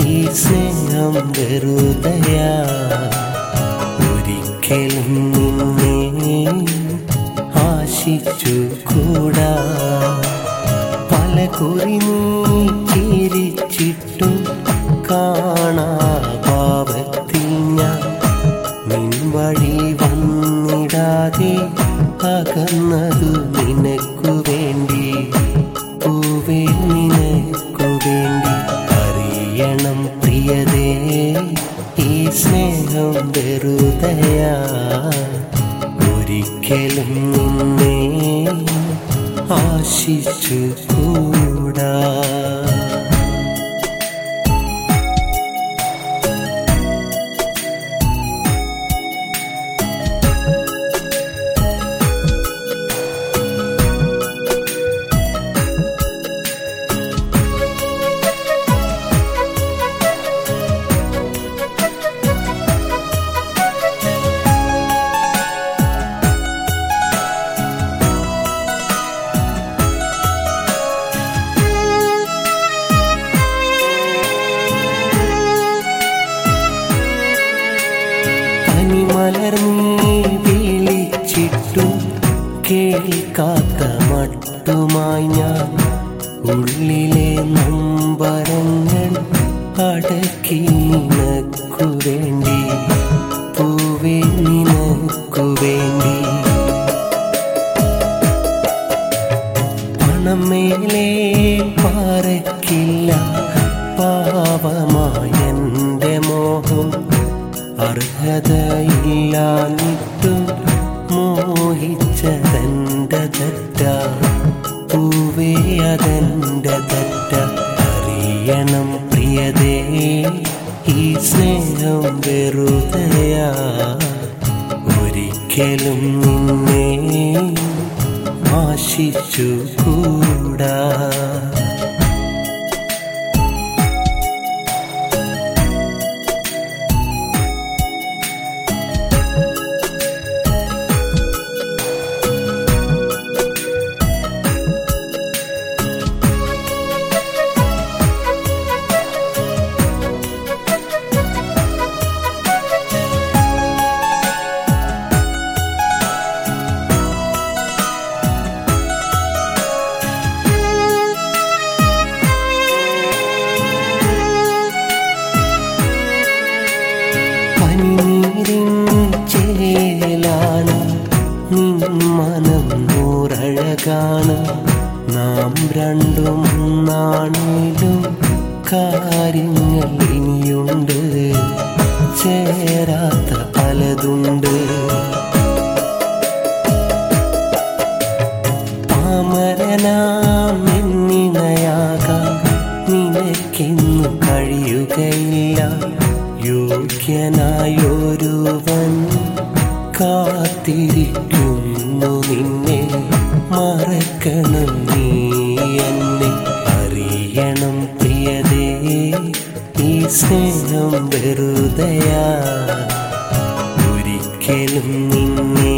ഈ സ്നേഹം വെറുതയാ ഒരിക്കലും നിന്നെ ആശിച്ചു കൂടാ പല കുറി നീ ചിരിച്ചിട്ടും കാണാ പാപത്തിൽ ഞാൻ നിൻ വഴി വന്നിടാതെ അകന്നതു നിനക്കു വേണ്ടി പൂവേ നിനക്കു വേണ്ടി അറിയണം പ്രിയതേ ഈ സ്നേഹം വെറുതയാ ഒരിക്കലും നിന്നെ ആശിച്ചു കൂടാ പനിമലർ നീ വിളിച്ചിട്ടും കേൾക്കാത്ത മട്ടുമായി ഞാൻ ഉള്ളിലെ നമ്പരങ്ങൾ അടക്കി നിനക്കു വേണ്ടി പൂവേ നിനക്കു വേണ്ടി പണമേലെ പാറയ്ക്കില്ല പാവമായെന്റെ മോഹം അർഹതയില്ലാഞ്ഞിട്ടും മോഹിച്ചതെന്റെ തെറ്റ പൂവേ അതെന്റെ തെറ്റ അറിയണം പ്രിയതേ ഈ സ്നേഹം വെറുതയാ ഒരിക്കലും നിന്നെ ആശിച്ചു കൂടാ പനിനീരിൻ ചേലാണ് നിൻ മനം നൂറഴകാണ് നാം രണ്ടും നാണിലും കാര്യങ്ങൾ ഇനിയുണ്ട് ചേരാത്ത പലതുണ്ട് പാമരനാം എന്നിണയാകാൻ നിനക്കിന്നു കഴിയുകയില്ല യോഗ്യനായൊരുവൻ കാത്തിരിക്കുന്നു നിന്നെ മറക്കണം നീ എന്നെ അറിയണം പ്രിയതേ ഈ സ്നേഹം വെറുതയാ ഒരിക്കലും നിന്നെ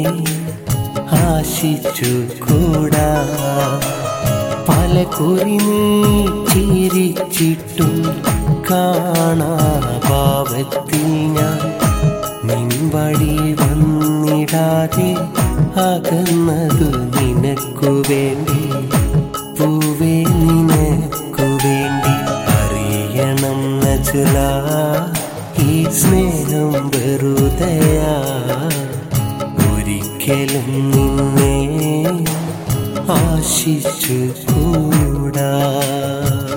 ആശിച്ചു കൂടാ പല കുറി നീ ചിരിച്ചിട്ടും കാണാ പാവത്തിൽ ഞാൻ നിൻ വഴി വന്നിടാതെ അകന്നതു നിനക്കു വേണ്ടി പൂവേ നിനക്കു വേണ്ടി അറിയണം നജല ഈ സ്നേഹം വെറുതയാ ഒരിക്കലും നിന്നെ ആശിച്ചു കൂടാ